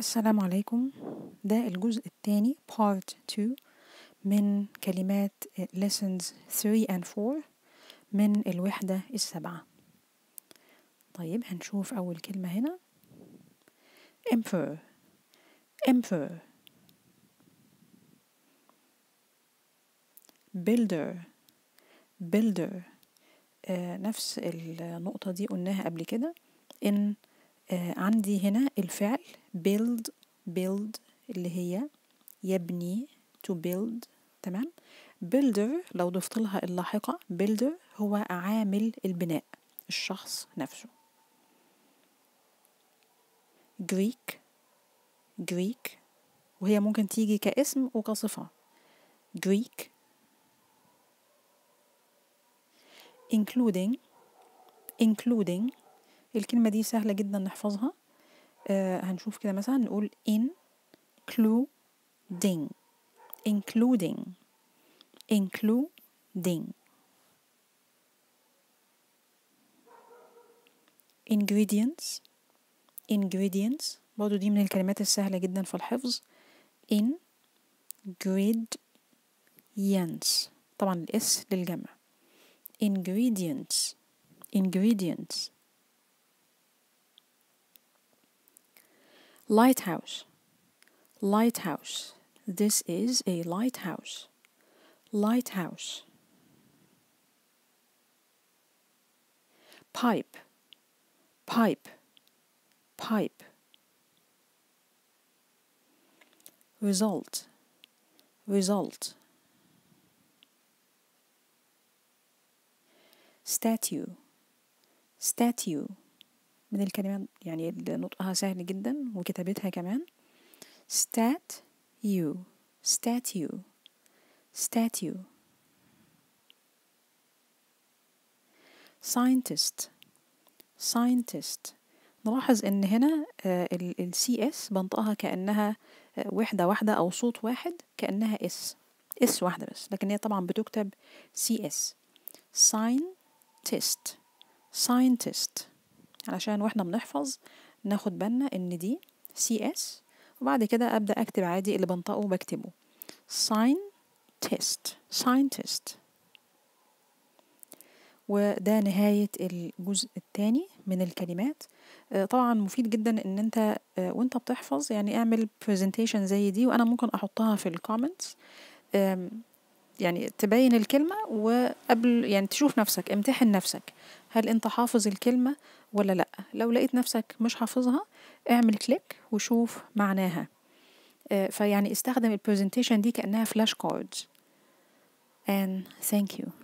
السلام عليكم ده الجزء الثاني part 2 من كلمات lessons 3 and 4 من الوحدة السبعة طيب هنشوف أول كلمة هنا emperor emperor builder builder آه نفس النقطة دي قلناها قبل كده إن آه عندي هنا الفعل build build اللي هي يبني to build تمام builder لو ضفت لها اللاحقة builder هو عامل البناء الشخص نفسه Greek Greek وهي ممكن تيجي كاسم وكصفة Greek including including الكلمة دي سهلة جدا نحفظها آه هنشوف كده مثلا نقول including including including ingredients ingredients برضو دي من الكلمات السهلة جدا في الحفظ ingredients طبعا الاس للجمع ingredients ingredients lighthouse lighthouse this is a lighthouse lighthouse pipe pipe pipe result result statue statue من الكلمات يعني اللي نطقها سهل جدا وكتابتها كمان statue statue statue scientist scientist نلاحظ ان هنا السي اس بنطقها كانها وحده واحده او صوت واحد كانها اس اس واحده بس لكن هي طبعا بتكتب سي اس scientist scientist علشان واحنا بنحفظ ناخد بالنا ان دي سي اس وبعد كده ابدا اكتب عادي اللي بنطقه بكتبه scientist scientist وده نهاية الجزء الثاني من الكلمات طبعا مفيد جدا ان انت وانت بتحفظ يعني اعمل presentation زي دي وانا ممكن احطها في الكومنتس يعني تبين الكلمة وقبل يعني تشوف نفسك امتحن نفسك هل انت حافظ الكلمة ولا لا لو لقيت نفسك مش حافظها اعمل كليك وشوف معناها فيعني استخدم البرزنتيشن دي كأنها فلاش كاردز and thank you